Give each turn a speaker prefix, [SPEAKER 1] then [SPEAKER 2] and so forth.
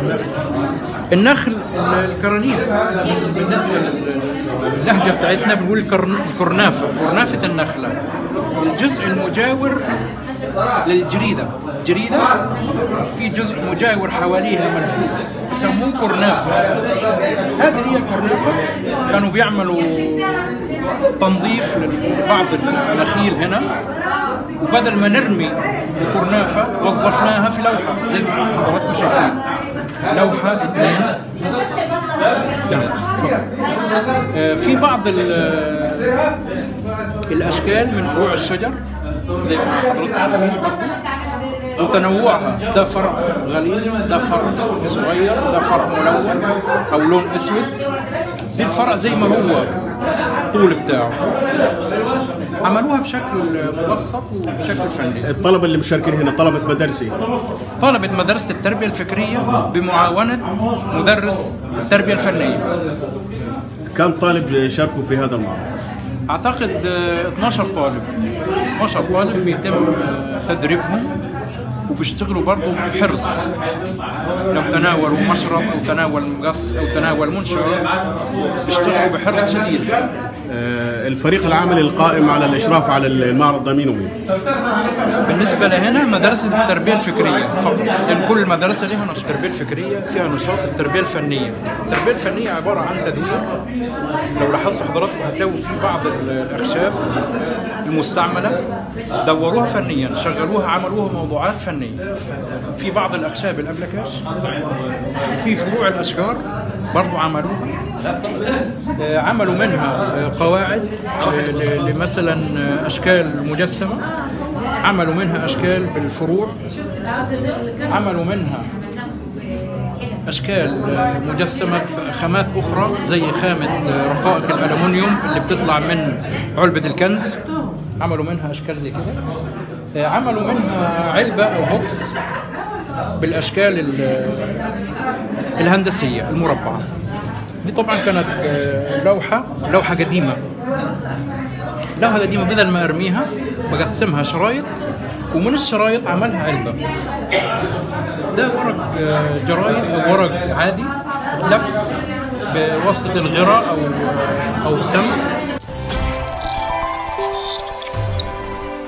[SPEAKER 1] النخل الكرانيف بالنسبه للهجه بتاعتنا بنقول الكرن- الكرنافه كرنافه النخله الجزء المجاور للجريده جريده في جزء مجاور حواليها ملفوف يسموه كرنافه هذه هي الكرنافه كانوا بيعملوا تنظيف لبعض النخيل هنا وبدل ما نرمي الكرنافه وظفناها في لوحه زي ما حضراتكم شايفين لوحه اثنين تمام. آه، في بعض ال- الاشكال من فروع الشجر زي ما حضرتك شايفين وتنوعها ده فرع غليظ ده فرع صغير ده فرع ملون او لون اسود دي الفرع زي ما هو الطول بتاعه عملوها بشكل مبسط وبشكل فني
[SPEAKER 2] الطلبه اللي مشاركين هنا طلبه مدارسي
[SPEAKER 1] طلبت مدرسة التربية الفكرية بمعاونة مدرس التربية الفنية
[SPEAKER 2] كم طالب شاركوا في هذا المعرض؟
[SPEAKER 1] أعتقد آه، 12 طالب 12 طالب بيتم آه، تدريبهم وبيشتغلوا برضه بحرص لو تناولوا مشرب أو تناول مقص أو تناول منشأ بيشتغلوا بحرص شديد
[SPEAKER 2] آه، الفريق العمل القائم على الاشراف على المعرض ده مين ومين؟
[SPEAKER 1] بالنسبة لهنا مدرسة التربية الفكرية فقط لأن كل مدرسة لها نشاط التربية الفكرية فيها نشاط التربية الفنية التربية الفنية عبارة عن تدوير لو لاحظتوا حضراتكم هتلاقوا في بعض الأخشاب المستعملة دوروها فنيا شغلوها عملوها موضوعات فنية في بعض الأخشاب الأبلكاش وفي فروع الأشجار برضو عملوها آه، عملوا منها آه، قواعد آه، ل- لمثلا آه، أشكال مجسمة عملوا منها أشكال بالفروع عملوا منها أشكال آه، مجسمة بخامات أخرى زي خامة آه، رقائق الألمنيوم اللي بتطلع من علبة الكنز عملوا منها أشكال زي كده آه، عملوا منها علبة أو بوكس بالأشكال ال- الهندسية المربعة دي طبعا كانت آه، لوحة لوحة قديمة لوحة قديمة بدل ما أرميها بقسمها شرايط ومن الشرايط عملها علبة ده ورق آه، جرايد أو ورق عادي لف بواسطة الغراء أو أو سم